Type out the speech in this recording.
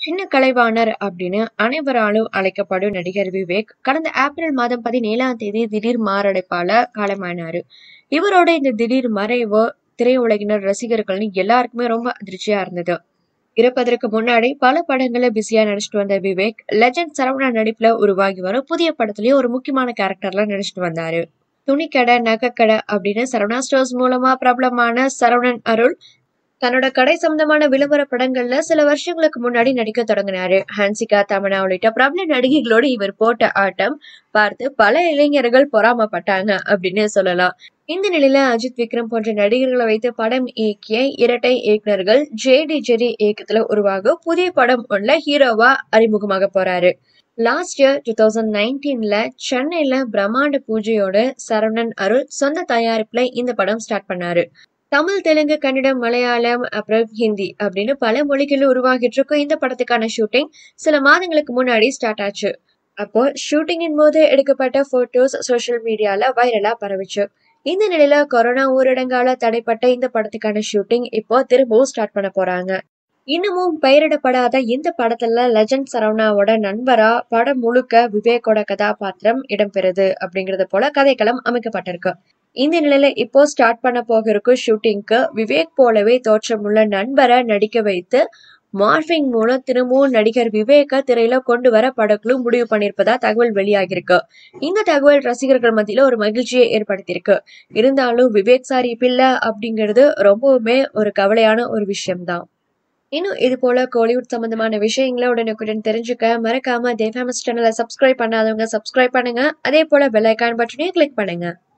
சின்ன கலைவாணர் அப்படின்னு அனைவராலும் அழைக்கப்படும் நடிகர் விவேக் கடந்த ஏப்ரல் மாதம் பதினேழாம் தேதி திடீர் மாரடைப்பால காலமானாரு இவரோட இந்த திடீர் மறைவு திரையுலகினர் ரசிகர்கள்னு எல்லாருக்குமே ரொம்ப அதிர்ச்சியா இருந்தது இறப்பதற்கு முன்னாடி பல படங்கள்ல பிஸியா நடிச்சிட்டு வந்த விவேக் லெஜண்ட் சரவணா நடிப்புல உருவாகி வரும் புதிய படத்துலயும் ஒரு முக்கியமான கேரக்டர்ல நடிச்சிட்டு வந்தாரு துணிக்கடை நகைக்கடை அப்படின்னு சரவணா ஸ்டோர்ஸ் மூலமா பிரபலமான சரவணன் அருள் தன்னோட கடை சம்பந்தமான விளம்பர படங்கள்ல சில வருஷங்களுக்கு முன்னாடி நடிக்க தொடங்கினாரு ஹன்சிகா தமனா உள்ளிட்ட பிரபல நடிகைகளோடு இவர் போட்ட ஆட்டம் பார்த்து பல இளைஞர்கள் பொறாமப்பட்டாங்க அப்படின்னு சொல்லலாம் இந்த நிலையில அஜித் விக்ரம் போன்ற நடிகர்களை வைத்து படம் இயக்கிய இரட்டை இயக்குனர்கள் ஜே டி ஜெரி இயக்கத்துல உருவாகும் புதிய படம் ஒன்ல ஹீரோவா அறிமுகமாக போறாரு லாஸ்ட் இயர் டூ தௌசண்ட் நைன்டீன்ல சென்னையில பிரம்மாண்ட பூஜையோட சரவணன் அருள் சொந்த தயாரிப்புல இந்த படம் ஸ்டார்ட் பண்ணாரு தமிழ் தெலுங்கு கன்னடம் மலையாளம் அப்புறம் ஹிந்தி அப்படின்னு பல மொழிகளில் உருவாகிட்டு இருக்கும் இந்த படத்துக்கான ஷூட்டிங் சில மாதங்களுக்கு முன்னாடி ஸ்டார்ட் ஆச்சு அப்போ ஷூட்டிங்கின் போது எடுக்கப்பட்ட போட்டோஸ் சோஷியல் மீடியால வைரலா பரவிச்சு இந்த நிலையில கொரோனா ஊரடங்கால தடைப்பட்ட இந்த படத்துக்கான ஷூட்டிங் இப்போ திரும்பவும் ஸ்டார்ட் பண்ண போறாங்க இன்னமும் பெயரிடப்படாத இந்த படத்துல லெஜண்ட் சரவணாவோட நண்பரா படம் முழுக்க விவேக்கோட கதாபாத்திரம் இடம்பெறுது அப்படிங்கறது போல கதைக்களம் அமைக்கப்பட்டிருக்கு இந்த நிலையில இப்போ ஸ்டார்ட் பண்ண போக இருக்கும் ஷூட்டிங்க்கு விவேக் போலவே தோற்றமுள்ள நண்பரை நடிக்க வைத்து மார்பிங் மூலம் திரும்பவும் நடிகர் விவேக திரையில கொண்டு வர படக்குழு முடிவு பண்ணியிருப்பதா தகவல் வெளியாகிருக்கு இந்த தகவல் ரசிகர்கள் மத்தியில ஒரு மகிழ்ச்சியை ஏற்படுத்தியிருக்கு இருந்தாலும் விவேக் சாரி பிள்ளை அப்படிங்கிறது ரொம்பவுமே ஒரு கவலையான ஒரு விஷயம்தான் இன்னும் இது போல கோலிவுட் சம்பந்தமான விஷயங்களை உடனுக்குடன் தெரிஞ்சுக்க மறக்காம தேவ் ஃபேமஸ் சேனலை சப்ஸ்கிரைப் பண்ணாதவங்க சப்ஸ்கிரைப் பண்ணுங்க அதே போல பெல் ஐக்கான் பட்டனையும் கிளிக் பண்ணுங்க